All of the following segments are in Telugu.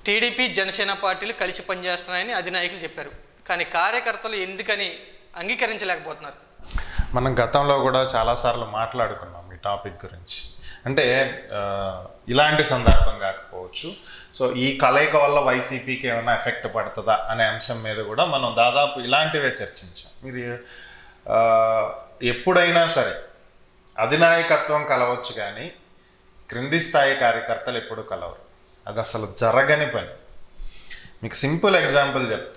టీడీపీ జనసేన పార్టీలు కలిసి పనిచేస్తున్నాయని అధినాయకులు చెప్పారు కానీ కార్యకర్తలు ఎందుకని అంగీకరించలేకపోతున్నారు మనం గతంలో కూడా చాలాసార్లు మాట్లాడుకున్నాం ఈ టాపిక్ గురించి అంటే ఆ, ఇలాంటి సందర్భం కాకపోవచ్చు సో ఈ కలయిక వల్ల వైసీపీకి ఏమైనా ఎఫెక్ట్ పడుతుందా అనే అంశం మీద కూడా మనం దాదాపు ఇలాంటివే చర్చించాం మీరు ఆ, ఎప్పుడైనా సరే అధినాయకత్వం కలవచ్చు కానీ క్రింది స్థాయి కార్యకర్తలు ఎప్పుడు కలవరు అది అసలు జరగని పని మీకు సింపుల్ ఎగ్జాంపుల్ చెప్తా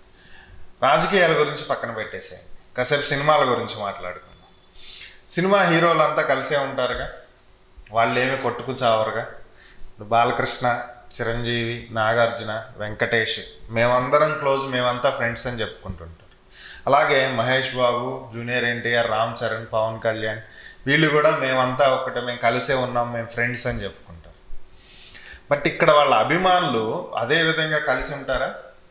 రాజకీయాల గురించి పక్కన పెట్టేసేయండి కాసేపు సినిమాల గురించి మాట్లాడుకుందాం సినిమా హీరోలంతా కలిసే ఉంటారుగా వాళ్ళు ఏమి కొట్టుకు చావరుగా ఇప్పుడు బాలకృష్ణ చిరంజీవి నాగార్జున వెంకటేష్ మేమందరం క్లోజ్ మేమంతా ఫ్రెండ్స్ అని చెప్పుకుంటుంటారు అలాగే మహేష్ బాబు జూనియర్ ఎన్టీఆర్ రామ్ చరణ్ పవన్ కళ్యాణ్ వీళ్ళు కూడా మేమంతా ఒకటే మేము కలిసే ఉన్నాం మేము ఫ్రెండ్స్ అని చెప్పుకుంటారు బట్ ఇక్కడ వాళ్ళ అభిమానులు అదే విధంగా కలిసి ఉంటారా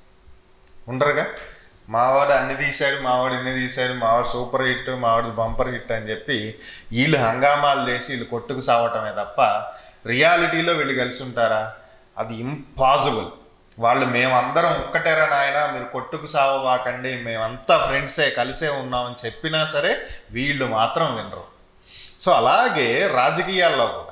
ఉండరుగా మావాడు అన్ని తీశాడు మావాడు ఇన్ని తీశాడు మావాడు సూపర్ హిట్ మావాడు బంపర్ హిట్ అని చెప్పి వీళ్ళు హంగామాలు చేసి వీళ్ళు కొట్టుకు సావటమే తప్ప రియాలిటీలో వీళ్ళు కలిసి ఉంటారా అది ఇంపాసిబుల్ వాళ్ళు మేమందరం ఒక్కటేరా నాయన మీరు కొట్టుకు సావబాకండి మేమంతా ఫ్రెండ్సే కలిసే ఉన్నామని చెప్పినా సరే వీళ్ళు మాత్రం వినరు సో అలాగే రాజకీయాల్లో కూడా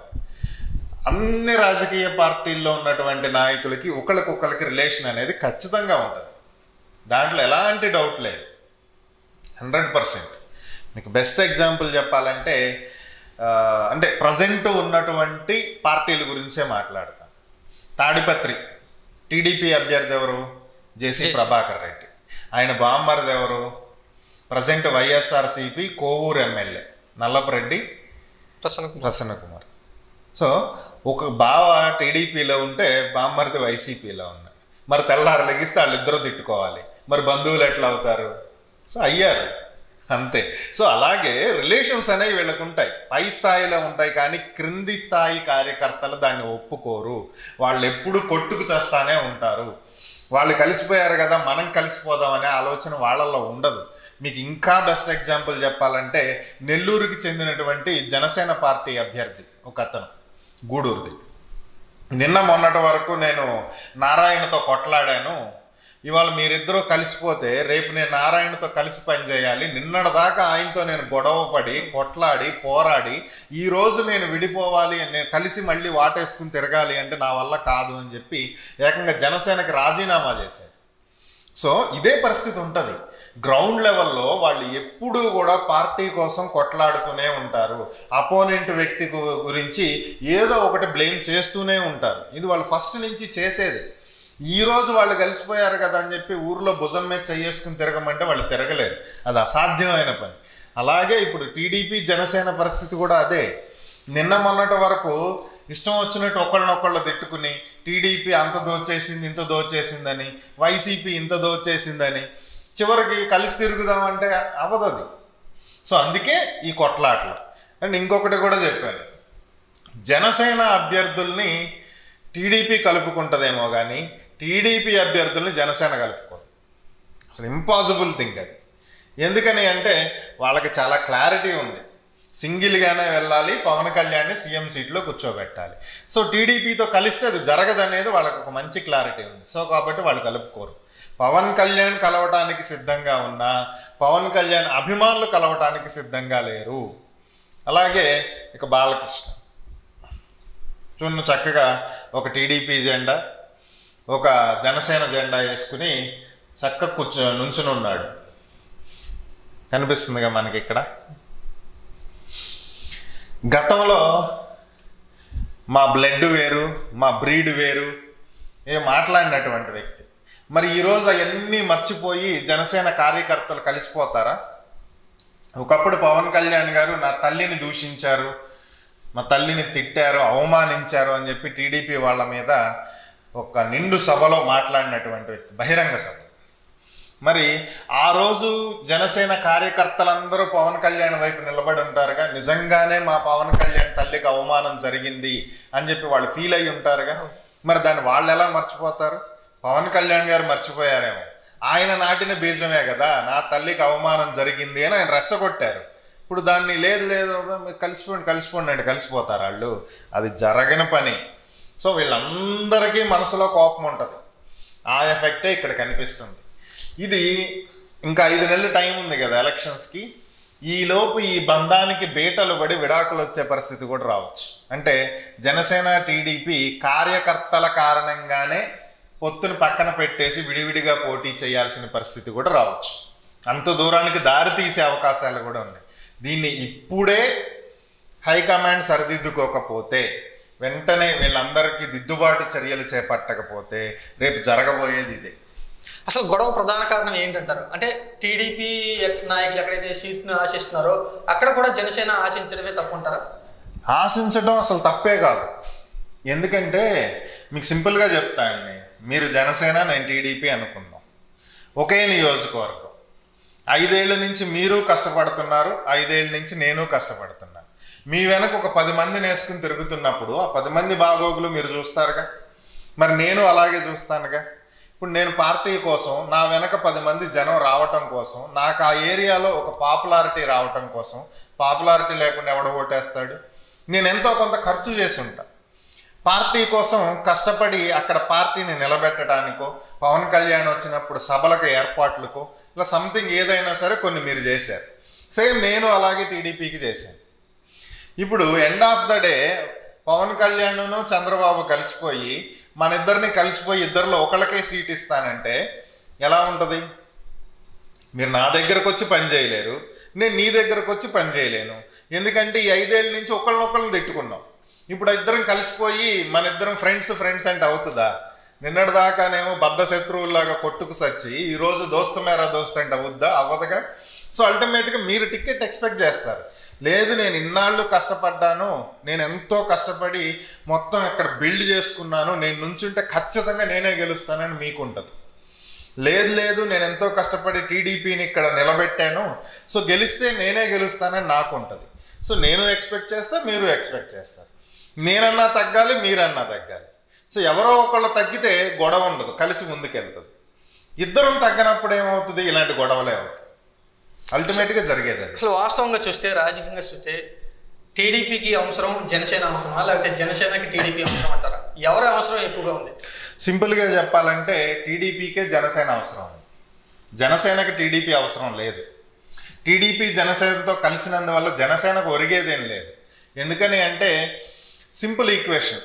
అన్ని రాజకీయ పార్టీల్లో ఉన్నటువంటి నాయకులకి ఒకరికొకరికి రిలేషన్ అనేది ఖచ్చితంగా ఉంటుంది దాంట్లో ఎలాంటి డౌట్ లేదు హండ్రెడ్ పర్సెంట్ మీకు బెస్ట్ ఎగ్జాంపుల్ చెప్పాలంటే ఆ, అంటే ప్రజెంట్ ఉన్నటువంటి పార్టీల గురించే మాట్లాడతాం తాడిపత్రి టీడీపీ అభ్యర్థి ఎవరు జేసీ ప్రభాకర్ రెడ్డి ఆయన బామ్మర్ది ఎవరు present YSRCP Kovur MLA Nallapareddy Prasanna Kumar Prasanna Kumar so ఒక బావ టీడీపీలో ఉంటే బామ్మర్ది వైసీపీలో ఉన్నాయి మరి తెల్లారు లెగిస్తే వాళ్ళిద్దరూ తిట్టుకోవాలి మరి బంధువులు ఎట్లా అవుతారు సో అయ్యారు అంతే సో అలాగే రిలేషన్స్ అనేవి వీళ్ళకు ఉంటాయి పై స్థాయిలో ఉంటాయి కానీ క్రింది స్థాయి కార్యకర్తలు దాన్ని ఒప్పుకోరు వాళ్ళు ఎప్పుడు కొట్టుకు చేస్తానే ఉంటారు వాళ్ళు కలిసిపోయారు కదా మనం కలిసిపోదాం అనే ఆలోచన వాళ్ళల్లో ఉండదు మీకు ఇంకా బెస్ట్ ఎగ్జాంపుల్ చెప్పాలంటే నెల్లూరుకి చెందినటువంటి జనసేన పార్టీ అభ్యర్థి ఒక అతను గూడూరుది నిన్న మొన్నటి వరకు నేను నారాయణతో కొట్లాడాను ఇవాళ మీరిద్దరూ కలిసిపోతే రేపు నేను నారాయణతో కలిసి పనిచేయాలి నిన్నటిదాకా ఆయనతో నేను గొడవ పడి కొట్లాడి పోరాడి ఈ రోజు నేను విడిపోవాలి నేను కలిసి మళ్ళీ వాటేసుకుని తిరగాలి అంటే నా వల్ల కాదు అని చెప్పి ఏకంగా జనసేనకి రాజీనామా చేశారు సో ఇదే పరిస్థితి ఉంటుంది గ్రౌండ్ లెవెల్లో వాళ్ళు ఎప్పుడూ కూడా పార్టీ కోసం కొట్లాడుతూనే ఉంటారు అపోనెంట్ వ్యక్తి గు- గురించి ఏదో ఒకటి బ్లేమ్ చేస్తూనే ఉంటారు ఇది వాళ్ళు ఫస్ట్ నుంచి చేసేది ఈ రోజు వాళ్ళు కలిసిపోయారు కదా అని చెప్పి ఊర్లో భుజం మీద చెయ్యేసుకుని తిరగమంటే వాళ్ళు తిరగలేరు అది అసాధ్యమైన పని అలాగే ఇప్పుడు టీడీపీ జనసేన పరిస్థితి కూడా అదే నిన్న మొన్నటి వరకు ఇష్టం వచ్చినట్టు ఒకళ్ళనొకళ్ళు తిట్టుకుని టీడీపీ అంత దోచేసింది ఇంత దోచేసిందని వైసీపీ ఇంత దోచేసిందని చివరికి కలిసి తిరుగుదామంటే అవ్వదు అది సో అందుకే ఈ కొట్లాటలు అండ్ ఇంకొకటి కూడా చెప్పాను జనసేన అభ్యర్థుల్ని టీడీపీ కలుపుకుంటుందేమో కానీ టీడీపీ అభ్యర్థుల్ని జనసేన కలుపుకోదు అసలు ఇంపాసిబుల్ థింగ్ అది ఎందుకని అంటే వాళ్ళకి చాలా క్లారిటీ ఉంది సింగిల్గానే వెళ్ళాలి పవన్ కళ్యాణ్ని సీఎం సీట్లో కూర్చోబెట్టాలి సో టీడీపీతో కలిస్తే అది జరగదనేది వాళ్ళకి ఒక మంచి క్లారిటీ ఉంది సో కాబట్టి వాళ్ళు కలుపుకోరు పవన్ కళ్యాణ్ కలవటానికి సిద్ధంగా ఉన్నా పవన్ కళ్యాణ్ అభిమానులు కలవటానికి సిద్ధంగా లేరు అలాగే ఇక బాలకృష్ణ చూడు చక్కగా ఒక టీడీపీ జెండా ఒక జనసేన జెండా వేసుకుని చక్కగా కూర్చో నుంచుని ఉన్నాడు కనిపిస్తుందిగా మనకి ఇక్కడ గతంలో మా బ్లడ్ వేరు మా బ్రీడ్ వేరు ఏ మాట్లాడినటువంటి వ్యక్తి మరి ఈరోజు అవన్నీ మర్చిపోయి జనసేన కార్యకర్తలు కలిసిపోతారా ఒకప్పుడు పవన్ కళ్యాణ్ గారు నా తల్లిని దూషించారు మా తల్లిని తిట్టారు అవమానించారు అని చెప్పి టీడీపీ వాళ్ళ మీద ఒక నిండు సభలో మాట్లాడినటువంటి వ్యక్తి బహిరంగ సభ మరి ఆ రోజు జనసేన కార్యకర్తలందరూ పవన్ కళ్యాణ్ వైపు నిలబడి ఉంటారుగా నిజంగానే మా పవన్ కళ్యాణ్ తల్లికి అవమానం జరిగింది అని చెప్పి వాళ్ళు ఫీల్ అయి ఉంటారుగా మరి దాన్ని వాళ్ళు ఎలా మర్చిపోతారు పవన్ కళ్యాణ్ గారు మర్చిపోయారేమో ఆయన నాటిన బీజమే కదా నా తల్లికి అవమానం జరిగింది అని ఆయన రెచ్చగొట్టారు ఇప్పుడు దాన్ని లేదు లేదు మీరు కలిసిపోండి కలిసిపోండి అంటే కలిసిపోతారు వాళ్ళు అది జరగని పని సో వీళ్ళందరికీ మనసులో కోపం ఉంటుంది ఆ ఎఫెక్టే ఇక్కడ కనిపిస్తుంది ఇది ఇంకా ఐదు నెలలు టైం ఉంది కదా ఎలక్షన్స్కి ఈలోపు ఈ బంధానికి బీటలు పడి విడాకులు వచ్చే పరిస్థితి కూడా రావచ్చు అంటే జనసేన టీడీపీ కార్యకర్తల కారణంగానే పొత్తుని పక్కన పెట్టేసి విడివిడిగా పోటీ చేయాల్సిన పరిస్థితి కూడా రావచ్చు అంత దూరానికి దారి తీసే అవకాశాలు కూడా ఉన్నాయి దీన్ని ఇప్పుడే హైకమాండ్ సరిదిద్దుకోకపోతే వెంటనే వీళ్ళందరికీ దిద్దుబాటు చర్యలు చేపట్టకపోతే రేపు జరగబోయేది ఇదే అసలు గొడవ ప్రధాన కారణం ఏంటంటారు అంటే టీడీపీ నాయకులు ఎక్కడైతే సీట్ను ఆశిస్తున్నారో అక్కడ కూడా జనసేన ఆశించడమే తప్పు అంటారా ఆశించడం అసలు తప్పే కాదు ఎందుకంటే మీకు సింపుల్గా చెప్తానండి మీరు జనసేన నేను టీడీపీ అనుకుందాం ఒకే నియోజకవర్గం ఐదేళ్ల నుంచి మీరు కష్టపడుతున్నారు ఐదేళ్ల నుంచి నేను కష్టపడుతున్నాను మీ వెనక ఒక పది మందిని వేసుకుని తిరుగుతున్నప్పుడు ఆ పది మంది బాగోగులు మీరు చూస్తారుగా మరి నేను అలాగే చూస్తానుగా ఇప్పుడు నేను పార్టీ కోసం నా వెనక పది మంది జనం రావటం కోసం నాకు ఆ ఏరియాలో ఒక పాపులారిటీ రావటం కోసం పాపులారిటీ లేకుండా ఎవడ ఓటేస్తాడు నేను ఎంతో కొంత ఖర్చు చేసి ఉంటా పార్టీ కోసం కష్టపడి అక్కడ పార్టీని నిలబెట్టడానికో పవన్ కళ్యాణ్ వచ్చినప్పుడు సభలకు ఏర్పాట్లకో ఇలా సంథింగ్ ఏదైనా సరే కొన్ని మీరు చేశారు సేమ్ నేను అలాగే టీడీపీకి చేశాను ఇప్పుడు end of the day Pawan కళ్యాణ్ను చంద్రబాబు కలిసిపోయి మన ఇద్దరిని కలిసిపోయి ఇద్దరిలో ఒకళ్ళకే సీట్ ఇస్తానంటే ఎలా ఉంటుంది మీరు నా దగ్గరకు వచ్చి పని చేయలేరు నేను నీ దగ్గరకు వచ్చి పని చేయలేను ఎందుకంటే ఈ ఐదేళ్ళ నుంచి ఒకళ్ళనొకళ్ళని తిట్టుకున్నాం ఇప్పుడు ఇద్దరం కలిసిపోయి మన ఇద్దరం ఫ్రెండ్స్ ఫ్రెండ్స్ అంటే అవుతుందా నిన్నటి దాకానేమో బద్ధ శత్రువుల్లాగా కొట్టుకు సచ్చి ఈరోజు దోస్తు మేరా దోస్త్ అంటే అవుద్దా అవ్వదుగా సో అల్టిమేట్గా మీరు టికెట్ ఎక్స్పెక్ట్ చేస్తారు లేదు నేను ఇన్నాళ్ళు కష్టపడ్డాను నేను ఎంతో కష్టపడి మొత్తం ఇక్కడ బిల్డ్ చేసుకున్నాను నేను నుంచుంటే ఖచ్చితంగా నేనే గెలుస్తానని మీకు ఉంటుంది లేదు లేదు నేను ఎంతో కష్టపడి టీడీపీని ఇక్కడ నిలబెట్టాను సో గెలిస్తే నేనే గెలుస్తానని నాకు ఉంటుంది సో నేను ఎక్స్పెక్ట్ చేస్తా మీరు ఎక్స్పెక్ట్ చేస్తారు నేనన్నా తగ్గాలి మీరన్నా తగ్గాలి సో ఎవరో ఒకళ్ళు తగ్గితే గొడవ ఉండదు కలిసి ముందుకెళ్తుంది ఇద్దరం తగ్గనప్పుడు ఏమవుతుంది ఇలాంటి గొడవలే అవుతాయి అల్టిమేట్గా జరిగేది అది అసలు వాస్తవంగా చూస్తే రాజకీయంగా చూస్తే టీడీపీకి అవసరం జనసేన అవసరమా లేకపోతే జనసేనకి టీడీపీ అవసరం అంటారా ఎవరి అవసరం ఎక్కువగా ఉంది సింపుల్గా చెప్పాలంటే టీడీపీకే జనసేన అవసరం ఉంది జనసేనకి టీడీపీ అవసరం లేదు టీడీపీ జనసేనతో కలిసినందువల్ల జనసేనకు ఒరిగేదేం లేదు ఎందుకని అంటే సింపుల్ ఈక్వేషన్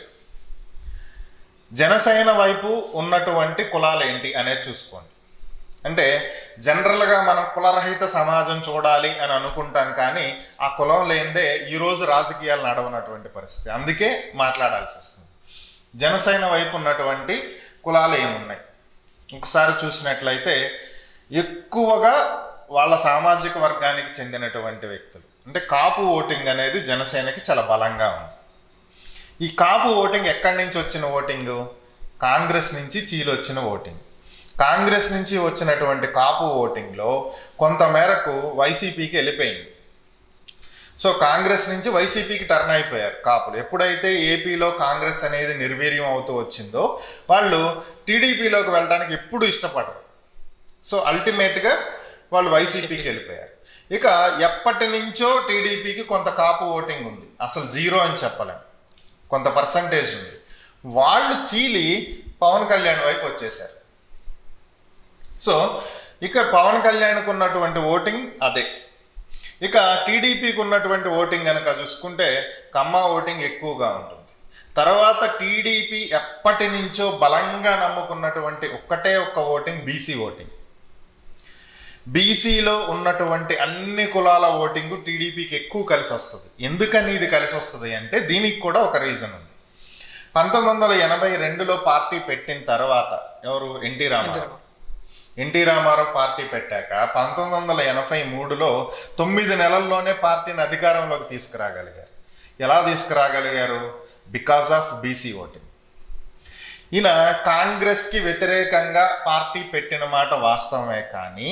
జనసేన వైపు ఉన్నటువంటి కులాలు ఏంటి అనేది చూసుకోండి అంటే జనరల్గా మనం కులరహిత సమాజం చూడాలి అని అనుకుంటాం కానీ ఆ కులం లేనిదే ఈరోజు రాజకీయాలు నడవనటువంటి పరిస్థితి అందుకే మాట్లాడాల్సి వస్తుంది జనసేన వైపు ఉన్నటువంటి కులాలు ఏమున్నాయి ఒకసారి చూసినట్లయితే ఎక్కువగా వాళ్ళ సామాజిక వర్గానికి చెందినటువంటి వ్యక్తులు అంటే కాపు ఓటింగ్ అనేది జనసేనకి చాలా బలంగా ఉంది ఈ కాపు ఓటింగ్ ఎక్కడి నుంచి వచ్చిన ఓటింగ్ కాంగ్రెస్ నుంచి చీలు వచ్చిన ఓటింగ్ కాంగ్రెస్ నుంచి వచ్చినటువంటి కాపు ఓటింగ్లో కొంతమేరకు వైసీపీకి వెళ్ళిపోయింది సో కాంగ్రెస్ నుంచి వైసీపీకి టర్న్ అయిపోయారు కాపులు ఎప్పుడైతే ఏపీలో కాంగ్రెస్ అనేది నిర్వీర్యం అవుతూ వచ్చిందో వాళ్ళు టీడీపీలోకి వెళ్ళడానికి ఎప్పుడు ఇష్టపడరు సో అల్టిమేట్గా వాళ్ళు వైసీపీకి వెళ్ళిపోయారు ఇక ఎప్పటి నుంచో టీడీపీకి కొంత కాపు ఓటింగ్ ఉంది అసలు జీరో అని చెప్పలేం కొంత పర్సంటేజ్ ఉంది వాళ్ళు చీలి పవన్ కళ్యాణ్ వైపు వచ్చేసారు సో ఇక పవన్ కళ్యాణ్కి ఉన్నటువంటి ఓటింగ్ అదే ఇక టీడీపీకి ఉన్నటువంటి ఓటింగ్ కనుక చూసుకుంటే కమ్మ ఓటింగ్ ఎక్కువగా ఉంటుంది తర్వాత టీడీపీ ఎప్పటి నుంచో బలంగా నమ్ముకున్నటువంటి ఒక్కటే ఒక్క ఓటింగ్ బీసీ ఓటింగ్ బీసీలో ఉన్నటువంటి అన్ని కులాల ఓటింగ్ టీడీపీకి ఎక్కువ కలిసి వస్తుంది ఎందుకని ఇది కలిసి వస్తుంది అంటే దీనికి కూడా ఒక రీజన్ ఉంది పంతొమ్మిది వందల ఎనభై రెండులో పార్టీ పెట్టిన తర్వాత ఎవరు ఎన్టీ రామారావు ఎన్టీ రామారావు పార్టీ పెట్టాక పంతొమ్మిది వందల ఎనభై మూడులో తొమ్మిది నెలల్లోనే పార్టీని అధికారంలోకి తీసుకురాగలిగారు ఎలా తీసుకురాగలిగారు బికాస్ ఆఫ్ బీసీ ఓటింగ్ ఈయన కాంగ్రెస్కి వ్యతిరేకంగా పార్టీ పెట్టిన మాట వాస్తవమే కానీ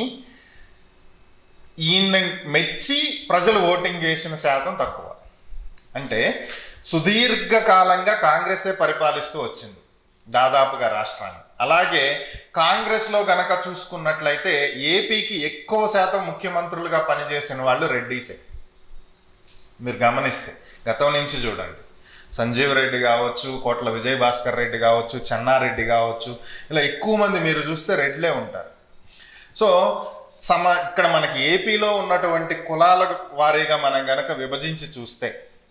ఈయన మెచ్చి ప్రజలు ఓటింగ్ చేసిన శాతం తక్కువ అంటే సుదీర్ఘకాలంగా కాంగ్రెసే పరిపాలిస్తూ వచ్చింది దాదాపుగా రాష్ట్రాన్ని అలాగే కాంగ్రెస్లో గనక చూసుకున్నట్లయితే ఏపీకి ఎక్కువ శాతం ముఖ్యమంత్రులుగా పనిచేసిన వాళ్ళు రెడ్డీసే మీరు గమనిస్తే గతం నుంచి చూడండి సంజీవ్ రెడ్డి కావచ్చు కోట్ల విజయ్ భాస్కర్ రెడ్డి కావచ్చు చెన్నారెడ్డి కావచ్చు ఇలా ఎక్కువ మంది మీరు చూస్తే రెడ్లే ఉంటారు సో సమ ఇక్కడ మనకి ఏపీలో ఉన్నటువంటి కులాల వారీగా మనం గనక విభజించి చూస్తే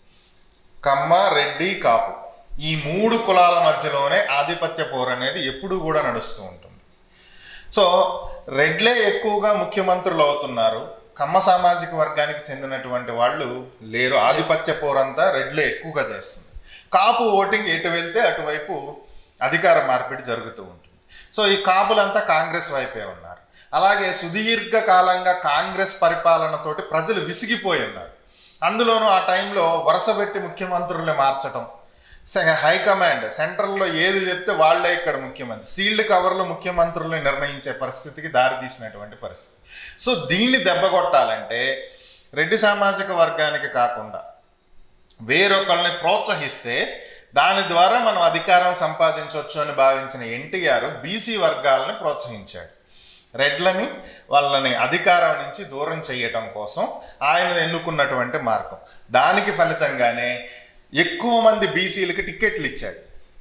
కమ్మ రెడ్డి కాపు ఈ మూడు కులాల మధ్యలోనే ఆధిపత్య పోరు అనేది ఎప్పుడూ కూడా నడుస్తూ ఉంటుంది సో రెడ్లే ఎక్కువగా ముఖ్యమంత్రులు అవుతున్నారు కమ్మ సామాజిక వర్గానికి చెందినటువంటి వాళ్ళు లేరు ఆధిపత్య పోరంతా రెడ్లే ఎక్కువగా చేస్తుంది కాపు ఓటింగ్ ఎటు వెళ్తే అటువైపు అధికార మార్పిడి జరుగుతూ ఉంటుంది సో ఈ కాపులంతా కాంగ్రెస్ వైపే ఉన్నారు అలాగే సుదీర్ఘ కాలంగా కాంగ్రెస్ పరిపాలనతోటి ప్రజలు విసిగిపోయి ఉన్నారు అందులోనూ ఆ టైంలో వరుసపెట్టి ముఖ్యమంత్రుల్ని మార్చటం స- హైకమాండ్ సెంట్రల్లో ఏది చెప్తే వాళ్ళే ఇక్కడ ముఖ్యమంత్రి సీల్డ్ కవర్లో ముఖ్యమంత్రుల్ని నిర్ణయించే పరిస్థితికి దారితీసినటువంటి పరిస్థితి సో దీన్ని దెబ్బకొట్టాలంటే రెడ్డి సామాజిక వర్గానికి కాకుండా వేరొకళ్ళని ప్రోత్సహిస్తే దాని ద్వారా మనం అధికారం సంపాదించవచ్చు అని భావించిన ఎన్టీఆర్ బీసీ వర్గాలని ప్రోత్సహించాడు రెడ్లని వాళ్ళని అధికారం నుంచి దూరం చేయటం కోసం ఆయన ఎన్నుకున్నటువంటి మార్గం దానికి ఫలితంగానే ఎక్కువ మంది బీసీలకి టిక్కెట్లు ఇచ్చాడు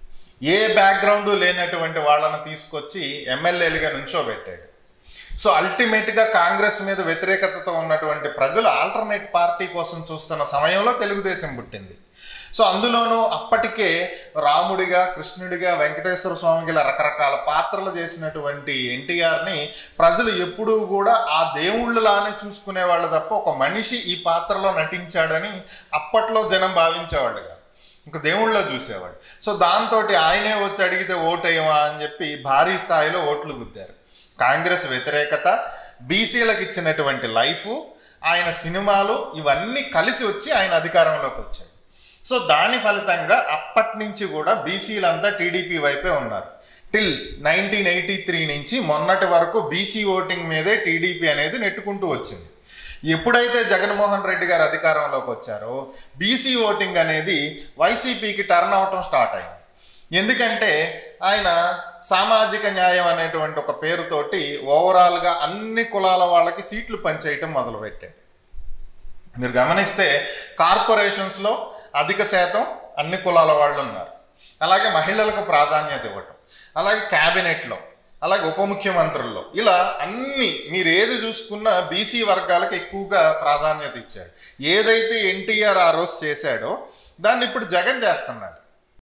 ఏ బ్యాక్గ్రౌండ్ లేనటువంటి వాళ్ళని తీసుకొచ్చి ఎమ్మెల్యేలుగా నుంచోబెట్టాడు సో అల్టిమేట్గా కాంగ్రెస్ మీద వ్యతిరేకతతో ఉన్నటువంటి ప్రజలు ఆల్టర్నేట్ పార్టీ కోసం చూస్తున్న సమయంలో తెలుగుదేశం పుట్టింది సో అందులోనూ అప్పటికే రాముడిగా కృష్ణుడిగా వెంకటేశ్వర స్వామికి ఇలా రకరకాల పాత్రలు చేసినటువంటి ఎన్టీఆర్ని ప్రజలు ఎప్పుడూ కూడా ఆ దేవుళ్ళలానే చూసుకునేవాళ్ళు తప్ప ఒక మనిషి ఈ పాత్రలో నటించాడని అప్పట్లో జనం భావించేవాళ్ళు కాదు ఇంకా దేవుళ్ళ చూసేవాడు సో దాంతో ఆయనే వచ్చి అడిగితే ఓటేయమా అని చెప్పి భారీ స్థాయిలో ఓట్లు గుద్దారు కాంగ్రెస్ వ్యతిరేకత బీసీలకు ఇచ్చినటువంటి లైఫ్ ఆయన సినిమాలు ఇవన్నీ కలిసి వచ్చి ఆయన అధికారంలోకి వచ్చాయి సో దాని ఫలితంగా అప్పటి నుంచి కూడా బీసీలంతా టీడీపీ వైపే ఉన్నారు టిల్ నైన్టీన్ ఎయిటీ త్రీ నుంచి మొన్నటి వరకు బీసీ ఓటింగ్ మీదే టీడీపీ అనేది నెట్టుకుంటూ వచ్చింది ఎప్పుడైతే జగన్మోహన్ రెడ్డి గారు అధికారంలోకి వచ్చారో బీసీ ఓటింగ్ అనేది వైసీపీకి టర్న్ అవటం స్టార్ట్ అయింది ఎందుకంటే ఆయన సామాజిక న్యాయం అనేటువంటి ఒక పేరుతోటి ఓవరాల్గా అన్ని కులాల వాళ్ళకి సీట్లు పంచేయటం మొదలుపెట్టాడు మీరు గమనిస్తే కార్పొరేషన్స్లో అధిక శాతం అన్ని కులాల వాళ్ళు ఉన్నారు అలాగే మహిళలకు ప్రాధాన్యత ఇవ్వటం అలాగే క్యాబినెట్లో అలాగే ఉప ముఖ్యమంత్రుల్లో ఇలా అన్ని మీరు ఏది చూసుకున్నా బీసీ వర్గాలకు ఎక్కువగా ప్రాధాన్యత ఇచ్చాడు ఏదైతే ఎన్టీఆర్ ఆ రోజు చేశాడో దాన్ని ఇప్పుడు జగన్ చేస్తున్నాడు